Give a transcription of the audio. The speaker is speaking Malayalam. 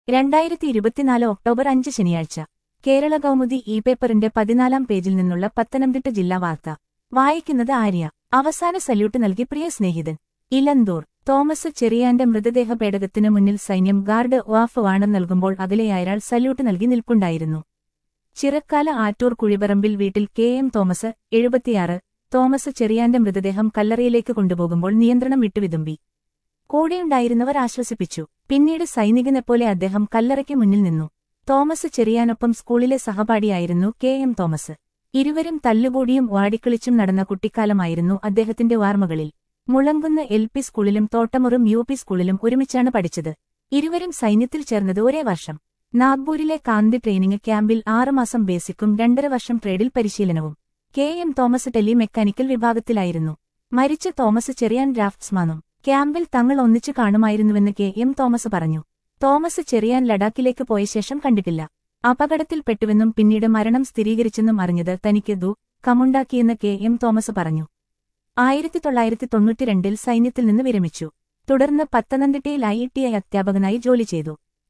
രണ്ടായിരത്തി ഇരുപത്തിനാല് ഒക്ടോബർ അഞ്ച് ശനിയാഴ്ച കേരള കൗമുദി ഇ പേപ്പറിന്റെ പതിനാലാം പേജിൽ നിന്നുള്ള പത്തനംതിട്ട ജില്ലാ വാർത്ത വായിക്കുന്നത് ആര്യ അവസാന സല്യൂട്ട് നൽകി പ്രിയ സ്നേഹിതൻ ഇലന്തൂർ തോമസ് ചെറിയാന്റെ മൃതദേഹ പേടകത്തിനു മുന്നിൽ സൈന്യം ഗാർഡ് ഓഫ് വാണം നൽകുമ്പോൾ അകലെയായയാൾ സല്യൂട്ട് നൽകി നിൽപ്പുണ്ടായിരുന്നു ചിറക്കാല ആറ്റൂർ കുഴിപറമ്പിൽ വീട്ടിൽ കെ എം തോമസ് എഴുപത്തിയാറ് തോമസ് ചെറിയാന്റെ മൃതദേഹം കല്ലറയിലേക്ക് കൊണ്ടുപോകുമ്പോൾ നിയന്ത്രണം വിട്ടുവിതുമ്പി കൂടെയുണ്ടായിരുന്നവർ ആശ്വസിപ്പിച്ചു പിന്നീട് സൈനികനെപ്പോലെ അദ്ദേഹം കല്ലറയ്ക്ക് മുന്നിൽ നിന്നു തോമസ് ചെറിയാനൊപ്പം സ്കൂളിലെ സഹപാഠിയായിരുന്നു കെ എം തോമസ് ഇരുവരും തല്ലുകൂടിയും വാടിക്കളിച്ചും നടന്ന കുട്ടിക്കാലമായിരുന്നു അദ്ദേഹത്തിന്റെ ഓർമ്മകളിൽ മുളങ്കുന്ന് എൽ പി സ്കൂളിലും തോട്ടമുറും യു പി സ്കൂളിലും ഒരുമിച്ചാണ് പഠിച്ചത് ഇരുവരും സൈന്യത്തിൽ ചേർന്നത് ഒരേ വർഷം നാഗ്പൂരിലെ കാന്തി ട്രെയിനിങ് ക്യാമ്പിൽ ആറുമാസം ബേസിക്കും രണ്ടര വർഷം ട്രേഡിൽ പരിശീലനവും K M Thomas tele mechanical വിഭാഗത്തിലായിരുന്നു മരിച്ച തോമസ് ചെറിയാൻ ഡ്രാഫ്റ്റ്സ്മാനും ക്യാമ്പിൽ തങ്ങൾ ഒന്നിച്ചു കാണുമായിരുന്നുവെന്ന് കെ എം തോമസ് പറഞ്ഞു തോമസ് ചെറിയാൻ ലഡാക്കിലേക്ക് പോയ ശേഷം കണ്ടിട്ടില്ല അപകടത്തിൽപ്പെട്ടുവെന്നും പിന്നീട് മരണം സ്ഥിരീകരിച്ചെന്നും അറിഞ്ഞത് തനിക്ക് ദു കമുണ്ടാക്കിയെന്ന് കെ എം തോമസ് പറഞ്ഞു ആയിരത്തി തൊള്ളായിരത്തി തൊണ്ണൂറ്റിരണ്ടിൽ സൈന്യത്തിൽ നിന്ന് വിരമിച്ചു തുടർന്ന് പത്തനംതിട്ടയിൽ ഐ ടി ഐ അധ്യാപകനായി ജോലി ചെയ്തു